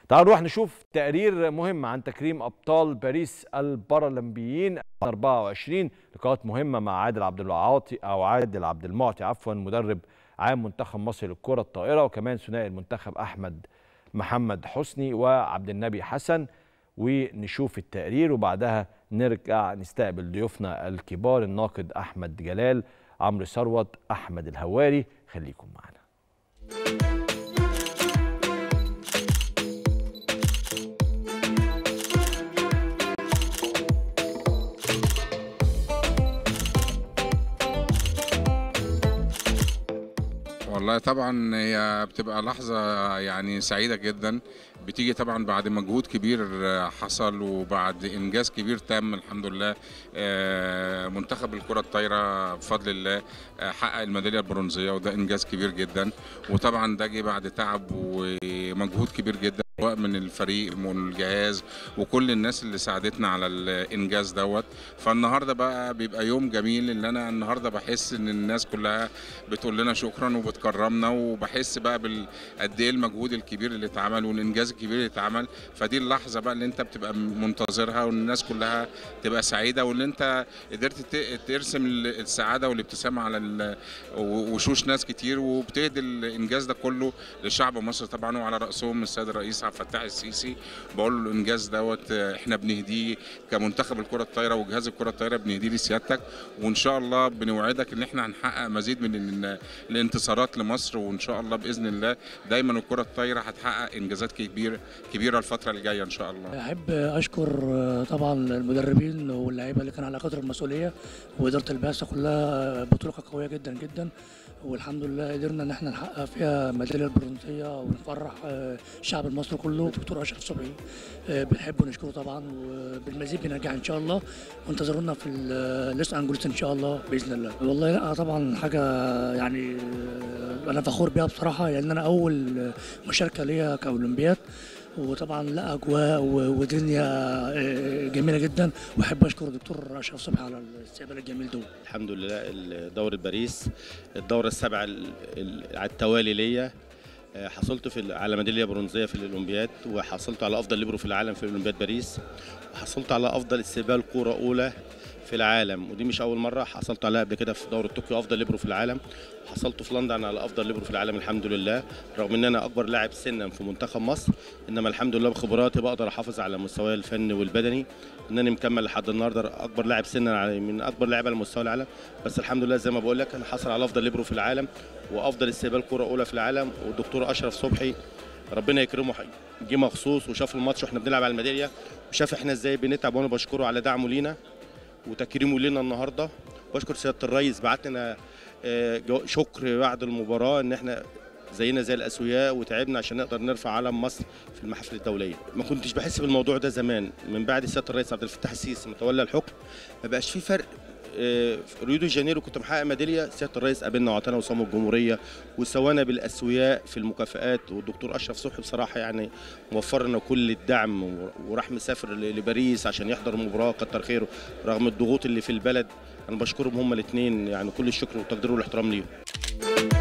تعالوا نروح نشوف تقرير مهم عن تكريم ابطال باريس البارالمبيين 24 لقاءات مهمه مع عادل عبد العاطي او عادل عبد المعطي عفوا مدرب عام منتخب مصر للكره الطائره وكمان ثنائي المنتخب احمد محمد حسني وعبد النبي حسن ونشوف التقرير وبعدها نرجع نستقبل ضيوفنا الكبار الناقد احمد جلال عمرو ثروت احمد الهواري خليكم معنا والله طبعا هي بتبقى لحظة يعني سعيدة جدا بتيجي طبعا بعد مجهود كبير حصل وبعد إنجاز كبير تم الحمد لله آه، منتخب الكرة الطايرة بفضل الله آه، حقق الميدالية البرونزية وده إنجاز كبير جدا وطبعا ده جه بعد تعب ومجهود كبير جدا سواء من الفريق ومن الجهاز وكل الناس اللي ساعدتنا على الانجاز دوت فالنهارده بقى بيبقى يوم جميل اللي انا النهارده بحس ان الناس كلها بتقول لنا شكرا وبتكرمنا وبحس بقى بال قد ايه المجهود الكبير اللي اتعمل والانجاز الكبير اللي اتعمل فدي اللحظه بقى اللي انت بتبقى منتظرها والناس كلها تبقى سعيده واللي انت قدرت ت- ترسم السعاده والابتسامه على ال- وشوش ناس كتير وبتهدي الانجاز ده كله لشعب مصر طبعا وعلى راسهم السيد الرئيس عبد الفتاح السيسي بقول له الانجاز دوت احنا بنهديه كمنتخب الكره الطايره وجهاز الكره الطايره بنهديه لسيادتك وان شاء الله بنوعدك ان احنا هنحقق مزيد من ال- الانتصارات لمصر وان شاء الله باذن الله دايما الكره الطايره هتحقق انجازات كبيره كبيره الفتره الجايه ان شاء الله احب اشكر طبعا المدربين واللعيبه اللي كانوا على قدر المسؤوليه واداره البعثه كلها بطوله كانت قويه جدا جدا والحمد لله قدرنا ان احنا نحقق فيها ميداليه البرونزيه ونفرح الشعب المصري كله دكتور اشرف صبحي بنحب نشكره طبعا وبالمزيد من النجاح ان شاء الله وانتظرونا في لوس انجلوس ان شاء الله باذن الله والله لا طبعا حاجه يعني انا فخور بيها بصراحه لان انا اول مشاركه ليا كاولمبياد وطبعا لا اجواء و- ودنيا آه، جميله جدا واحب اشكر الدكتور اشرف صبحي على الاستقبال الجميل ده الحمد لله دورة باريس الدورة السابعة ال- ال- على التوالي ليا آه، حصلت في ال- على ميدالية برونزية في الأولمبياد وحصلت على أفضل ليبرو في العالم في أولمبياد باريس وحصلت على أفضل استقبال كورة أولى في العالم ودي مش أول مرة حصلت عليها قبل كده في دورة طوكيو أفضل ليبرو في العالم حصلت في لندن على أفضل ليبرو في العالم الحمد لله رغم إن أنا أكبر لاعب سنا في منتخب مصر إنما الحمد لله بخبراتي بقدر أحافظ على مستواي الفني والبدني انني مكمل لحد النهارده اكبر لاعب سنا على- من اكبر لاعيبه على مستوى العالم بس الحمد لله زي ما بقول لك انا حصل على افضل ليبرو في العالم وافضل استقبال كره اولى في العالم والدكتور اشرف صبحي ربنا يكرمه جه مخصوص وشاف الماتش واحنا بنلعب على الميداليه وشاف احنا ازاي بنتعب وانا بشكره على دعمه لينا وتكريمه لينا النهارده بشكر سياده الرئيس بعت لنا آه، جو- شكر بعد المباراه ان احنا زينا زي الاسوياء وتعبنا عشان نقدر نرفع علم مصر في المحافل الدوليه ما كنتش بحس بالموضوع ده زمان من بعد سياده الرئيس عبد الفتاح السيسي ما تولى الحكم ما بقاش في فرق آه، في ريو دي جانيرو كنت محقق ميداليه سياده الرئيس قابلنا وعطانا وصام الجمهوريه وسوانا بالاسوياء في المكافآت والدكتور اشرف صبحي بصراحه يعني موفر لنا كل الدعم و- وراح مسافر ل- لباريس عشان يحضر المباراه كتر خيره رغم الضغوط اللي في البلد انا بشكرهم هما الاثنين يعني كل الشكر والتقدير والاحترام ليهم